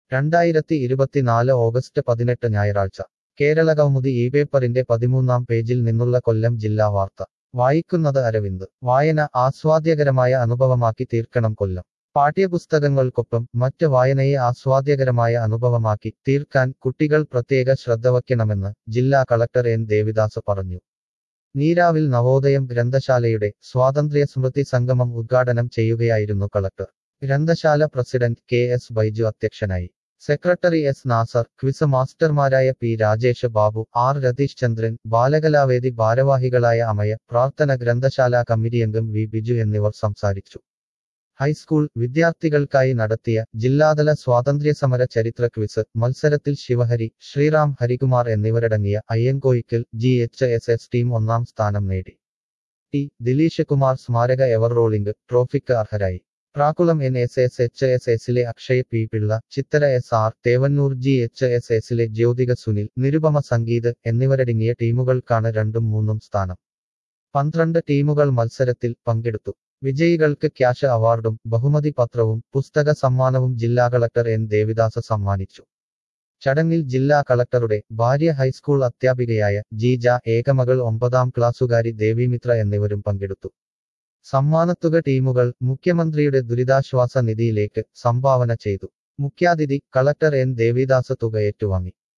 രണ്ടായിരത്തി ഇരുപത്തിനാല് ഓഗസ്റ്റ് പതിനെട്ട് ഞായറാഴ്ച കേരളകൗമുദി ഈ പേപ്പറിന്റെ പതിമൂന്നാം പേജിൽ നിന്നുള്ള കൊല്ലം ജില്ലാ വാർത്ത വായിക്കുന്നത് അരവിന്ദ് വായന ആസ്വാദ്യകരമായ അനുഭവമാക്കി തീർക്കണം കൊല്ലം പാഠ്യപുസ്തകങ്ങൾക്കൊപ്പം മറ്റ് വായനയെ ആസ്വാദ്യകരമായ അനുഭവമാക്കി തീർക്കാൻ കുട്ടികൾ പ്രത്യേക ശ്രദ്ധ വയ്ക്കണമെന്ന് ജില്ലാ കളക്ടർ എൻ ദേവിദാസ് പറഞ്ഞു നീരാവിൽ നവോദയം ഗ്രന്ഥശാലയുടെ സ്വാതന്ത്ര്യ സ്മൃതി സംഗമം ഉദ്ഘാടനം ചെയ്യുകയായിരുന്നു കളക്ടർ ഗ്രന്ഥശാല പ്രസിഡന്റ് കെ എസ് ബൈജു അധ്യക്ഷനായി സെക്രട്ടറി എസ് നാസർ ക്വിസ് മാസ്റ്റർമാരായ പി രാജേഷ് ബാബു ആർ രതീഷ് ചന്ദ്രൻ ബാലകലാവേദി ഭാരവാഹികളായ അമയ പ്രാർത്ഥന ഗ്രന്ഥശാല കമ്മിറ്റി അംഗം വി ബിജു എന്നിവർ സംസാരിച്ചു ഹൈസ്കൂൾ വിദ്യാർത്ഥികൾക്കായി നടത്തിയ ജില്ലാതല സ്വാതന്ത്ര്യസമര ചരിത്ര ക്വിസ് മത്സരത്തിൽ ശിവഹരി ശ്രീറാം ഹരികുമാർ എന്നിവരടങ്ങിയ Ayyankoyickal G H S S team ഒന്നാം സ്ഥാനം നേടി ടി ദിലീഷ് കുമാർ സ്മാരക എവർ റോളിംഗ് ട്രോഫിക്ക് അർഹരായി Prakkulam N S S H S എസിലെ Akshay P Pillai Chithara S R Thevannoor G H S എസിലെ ജ്യോതിക സുനിൽ നിരുപമ സംഗീത് എന്നിവരടങ്ങിയ ടീമുകൾക്കാണ് രണ്ടും മൂന്നും സ്ഥാനം പന്ത്രണ്ട് ടീമുകൾ മത്സരത്തിൽ പങ്കെടുത്തു വിജയികൾക്ക് ക്യാഷ് അവാർഡും ബഹുമതി പത്രവും പുസ്തക സമ്മാനവും ജില്ലാ കളക്ടർ എൻ ദേവിദാസ് സമ്മാനിച്ചു ചടങ്ങിൽ ജില്ലാ കളക്ടറുടെ ഭാര്യ ഹൈസ്കൂൾ അധ്യാപികയായ ജീജ ഏകമകൾ ഒമ്പതാം ക്ലാസ്സുകാരി ദേവിമിത്ര എന്നിവരും പങ്കെടുത്തു സമ്മാനത്തുക ടീമുകൾ മുഖ്യമന്ത്രിയുടെ ദുരിതാശ്വാസ നിധിയിലേക്ക് സംഭാവന ചെയ്തു മുഖ്യാതിഥി കളക്ടർ എൻ ദേവിദാസ് തുക ഏറ്റുവാങ്ങി